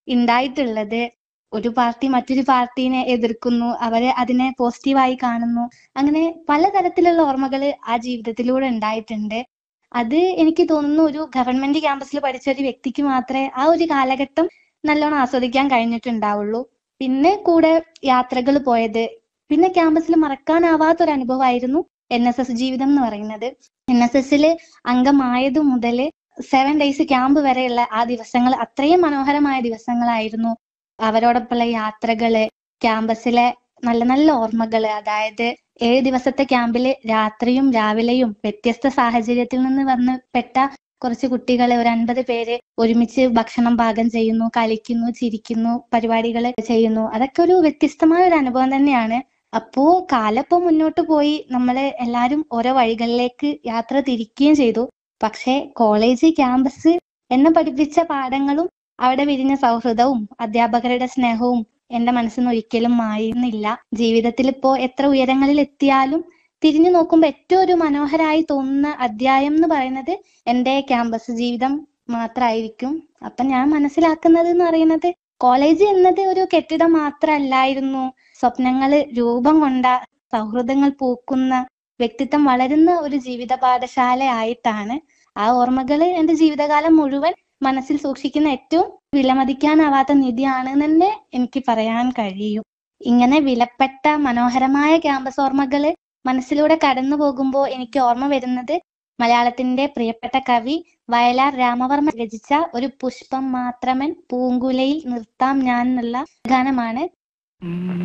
ഉണ്ടായിട്ടുള്ളത് ഒരു പാർട്ടി മറ്റൊരു പാർട്ടീനെ എതിർക്കുന്നു അവര് അതിനെ പോസിറ്റീവായി കാണുന്നു അങ്ങനെ പലതരത്തിലുള്ള ഓർമ്മകൾ ആ ജീവിതത്തിലൂടെ ഉണ്ടായിട്ടുണ്ട് അത് എനിക്ക് തോന്നുന്നു ഒരു ഗവൺമെന്റ് ക്യാമ്പസിൽ പഠിച്ച ഒരു വ്യക്തിക്ക് മാത്രമേ ആ ഒരു കാലഘട്ടം നല്ലോണം ആസ്വദിക്കാൻ കഴിഞ്ഞിട്ടുണ്ടാവുള്ളൂ പിന്നെ കൂടെ യാത്രകൾ പോയത് പിന്നെ ക്യാമ്പസിൽ മറക്കാനാവാത്ത ഒരു അനുഭവമായിരുന്നു എൻ എസ് എസ് ജീവിതം എന്ന് പറയുന്നത് എൻ എസ് എസിൽ അംഗമായത് മുതൽ സെവൻ ഡേയ്സ് ക്യാമ്പ് വരെയുള്ള ആ ദിവസങ്ങൾ അത്രയും മനോഹരമായ ദിവസങ്ങളായിരുന്നു അവരോടൊപ്പമുള്ള യാത്രകള് ക്യാമ്പസിലെ നല്ല നല്ല ഓർമ്മകള് അതായത് ഏഴ് ദിവസത്തെ ക്യാമ്പില് രാത്രിയും രാവിലെയും വ്യത്യസ്ത സാഹചര്യത്തിൽ നിന്ന് വന്ന് പെട്ട കുറച്ച് കുട്ടികളെ ഒരു അൻപത് പേര് ഒരുമിച്ച് ഭക്ഷണം പാകം ചെയ്യുന്നു കളിക്കുന്നു ചിരിക്കുന്നു പരിപാടികൾ ചെയ്യുന്നു അതൊക്കെ ഒരു വ്യത്യസ്തമായ ഒരു അനുഭവം തന്നെയാണ് അപ്പോ കാലപ്പം മുന്നോട്ട് പോയി നമ്മള് എല്ലാരും ഓരോ വഴികളിലേക്ക് യാത്ര തിരിക്കുകയും ചെയ്തു പക്ഷേ കോളേജ് ക്യാമ്പസ് എന്നെ പഠിപ്പിച്ച പാഠങ്ങളും അവിടെ വിരിഞ്ഞ സൗഹൃദവും അധ്യാപകരുടെ സ്നേഹവും എന്റെ മനസ്സിൽ നിന്ന് ഒരിക്കലും മായുന്നില്ല ജീവിതത്തിൽ ഇപ്പോ എത്ര ഉയരങ്ങളിൽ എത്തിയാലും തിരിഞ്ഞു നോക്കുമ്പോൾ ഏറ്റവും ഒരു മനോഹരമായി തോന്നുന്ന അധ്യായം എന്ന് പറയുന്നത് എന്റെ ക്യാമ്പസ് ജീവിതം മാത്രമായിരിക്കും അപ്പൊ ഞാൻ മനസ്സിലാക്കുന്നത് എന്ന് പറയുന്നത് കോളേജ് എന്നത് ഒരു കെട്ടിടം മാത്രമല്ലായിരുന്നു സ്വപ്നങ്ങൾ രൂപം കൊണ്ട സൗഹൃദങ്ങൾ പൂക്കുന്ന വ്യക്തിത്വം വളരുന്ന ഒരു ജീവിത പാഠശാലയായിട്ടാണ് ആ ഓർമ്മകൾ എന്റെ ജീവിതകാലം മുഴുവൻ മനസ്സിൽ സൂക്ഷിക്കുന്ന ഏറ്റവും വിലമതിക്കാനാവാത്ത നിധിയാണ് തന്നെ എനിക്ക് പറയാൻ കഴിയും ഇങ്ങനെ വിലപ്പെട്ട മനോഹരമായ ക്യാമ്പസ് ഓർമ്മകൾ മനസ്സിലൂടെ കടന്നു പോകുമ്പോൾ എനിക്ക് ഓർമ്മ വരുന്നത് മലയാളത്തിന്റെ പ്രിയപ്പെട്ട കവി വയലാർ രാമവർമ്മ രചിച്ച ഒരു പുഷ്പം മാത്രമൻ പൂങ്കുലയിൽ നിർത്താം ഞാൻ എന്നുള്ള ഗാനമാണ്